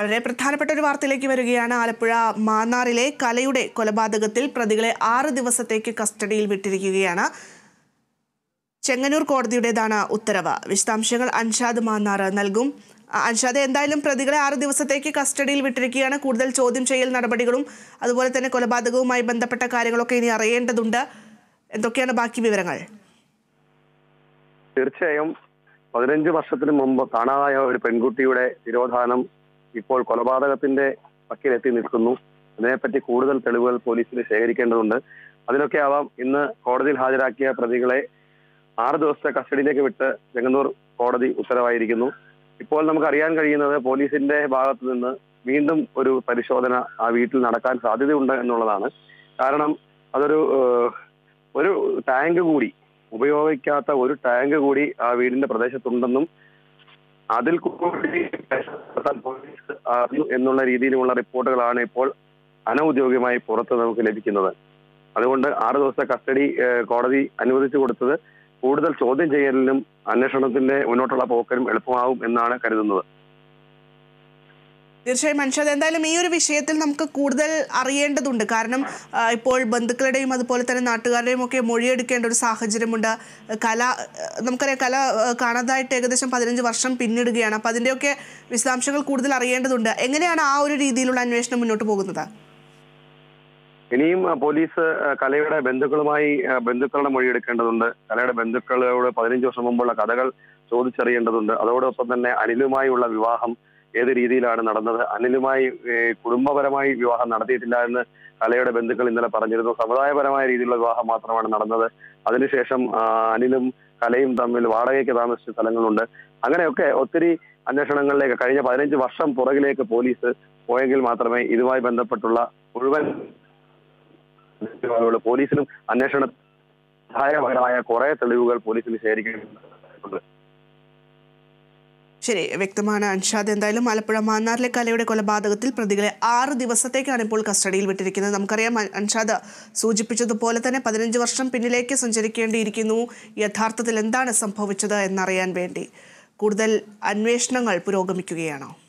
വളരെ പ്രധാനപ്പെട്ട ഒരു വാർത്തയിലേക്ക് വരികയാണ് ആലപ്പുഴ മാന്നാറിലെ കലയുടെ കൊലപാതകത്തിൽ പ്രതികളെ ആറ് ദിവസത്തേക്ക് കസ്റ്റഡിയിൽ വിട്ടിരിക്കുകയാണ് ചെങ്ങന്നൂർ കോടതിയുടേതാണ് ഉത്തരവ് വിശദാംശങ്ങൾ അൻഷാദ് മാന്നാർ നൽകും അ- അൻഷാദ് എന്തായാലും പ്രതികളെ ആറ് ദിവസത്തേക്ക് കസ്റ്റഡിയിൽ വിട്ടിരിക്കുകയാണ് കൂടുതൽ ചോദ്യം ചെയ്യൽ നടപടികളും അതുപോലെ തന്നെ കൊലപാതകവുമായി ബന്ധപ്പെട്ട കാര്യങ്ങളൊക്കെ ഇനി അറിയേണ്ടതുണ്ട് എന്തൊക്കെയാണ് ബാക്കി വിവരങ്ങൾ തീർച്ചയായും പതിനഞ്ച് വർഷത്തിന് മുമ്പ് കാണാതായ ഒരു പെൺകുട്ടിയുടെ തിരോധാനം ഇപ്പോൾ കൊലപാതകത്തിന്റെ വക്കിലെത്തി നിൽക്കുന്നു അതിനെപ്പറ്റി കൂടുതൽ തെളിവുകൾ പോലീസിന് ശേഖരിക്കേണ്ടതുണ്ട് അതിനൊക്കെ ആവാം ഇന്ന് കോടതിയിൽ ഹാജരാക്കിയ പ്രതികളെ ആറ് ദിവസത്തെ കസ്റ്റഡിയിലേക്ക് വിട്ട് ചെങ്ങന്നൂർ കോടതി ഉത്തരവായിരിക്കുന്നു ഇപ്പോൾ നമുക്ക് അറിയാൻ കഴിയുന്നത് പോലീസിന്റെ ഭാഗത്തു നിന്ന് വീണ്ടും ഒരു പരിശോധന ആ വീട്ടിൽ നടക്കാൻ സാധ്യതയുണ്ട് എന്നുള്ളതാണ് കാരണം അതൊരു ഏഹ്, ഒരു ടാങ്ക് കൂടി ഉപയോഗിക്കാത്ത ഒരു ടാങ്ക് കൂടി ആ വീടിന്റെ പ്രദേശത്തുണ്ടെന്നും അതിൽ കൂടി രക്ഷപ്പെടുത്താൻ പോലീസ് അറിഞ്ഞു എന്നുള്ള രീതിയിലുള്ള റിപ്പോർട്ടുകളാണ് ഇപ്പോൾ അനൌദ്യോഗികമായി പുറത്ത് നമുക്ക് ലഭിക്കുന്നത് അതുകൊണ്ട് ആറ് ദിവസത്തെ കസ്റ്റഡി ഏഹ്, കോടതി അനുവദിച്ചു കൊടുത്തത് കൂടുതൽ ചോദ്യം ചെയ്യലിനും അന്വേഷണത്തിന്റെ മുന്നോട്ടുള്ള പോക്കലും എളുപ്പമാവും എന്നാണ് കരുതുന്നത് തീർച്ചയായും അൻഷാദ് എന്തായാലും ഈ ഒരു വിഷയത്തിൽ നമുക്ക് കൂടുതൽ അറിയേണ്ടതുണ്ട് കാരണം ആ, ഇപ്പോൾ ബന്ധുക്കളുടെയും അതുപോലെ തന്നെ നാട്ടുകാരുടെയും ഒക്കെ മൊഴിയെടുക്കേണ്ട ഒരു സാഹചര്യമുണ്ട് കല ആ, നമുക്കറിയാം കല ആ, കാണാതായിട്ട് ഏകദേശം പതിനഞ്ച് വർഷം പിന്നിടുകയാണ് അപ്പം അതിൻ്റെയൊക്കെ വിശദാംശങ്ങൾ കൂടുതൽ അറിയേണ്ടതുണ്ട് എങ്ങനെയാണ് ആ ഒരു രീതിയിലുള്ള അന്വേഷണം മുന്നോട്ട് പോകുന്നത് ഇനിയും ആ, പോലീസ് ആ, കലയുടെ ബന്ധുക്കളുമായി ആ, ബന്ധുക്കളുടെ മൊഴി എടുക്കേണ്ടതുണ്ട് കലയുടെ ബന്ധുക്കളോട് പതിനഞ്ച് വർഷം മുമ്പുള്ള കഥകൾ ചോദിച്ചറിയേണ്ടതുണ്ട് അതോടൊപ്പം തന്നെ അനിലുമായുള്ള വിവാഹം ഏത് രീതിയിലാണ് നടന്നത് അനിലുമായി ഏ, കുടുംബപരമായി വിവാഹം നടത്തിയിട്ടില്ല എന്ന് കലയുടെ ബന്ധുക്കൾ ഇന്നലെ പറഞ്ഞിരുന്നു സമുദായപരമായ രീതിയിലുള്ള വിവാഹം മാത്രമാണ് നടന്നത് അതിനുശേഷം ആ, അനിലും കലയും തമ്മിൽ വാടകയ്ക്ക് താമസിച്ച സ്ഥലങ്ങളുണ്ട് അങ്ങനെയൊക്കെ ഒത്തിരി അന്വേഷണങ്ങളിലേക്ക് കഴിഞ്ഞ പതിനഞ്ച് വർഷം പുറകിലേക്ക് പോലീസ് പോയെങ്കിൽ മാത്രമേ ഇതുമായി ബന്ധപ്പെട്ടുള്ള മുഴുവൻ തെളിവുകൾ പോലീസിനും അന്വേഷണ സഹായകരമായ കുറെ തെളിവുകൾ പോലീസിന് ശേഖരിക്കുന്നുണ്ട് ശരി വ്യക്തമാണ് അൻഷാദ് എന്തായാലും ആലപ്പുഴ മാന്നാറിലെ കലയുടെ കൊലപാതകത്തിൽ പ്രതികളെ ആറ് ദിവസത്തേക്കാണ് ഇപ്പോൾ കസ്റ്റഡിയിൽ വിട്ടിരിക്കുന്നത് നമുക്കറിയാം അൻ- അൻഷാദ് സൂചിപ്പിച്ചതുപോലെ തന്നെ പതിനഞ്ച് വർഷം പിന്നിലേക്ക് സഞ്ചരിക്കേണ്ടിയിരിക്കുന്നു യഥാർത്ഥത്തിൽ എന്താണ് സംഭവിച്ചത് എന്നറിയാൻ വേണ്ടി കൂടുതൽ അന്വേഷണങ്ങൾ പുരോഗമിക്കുകയാണോ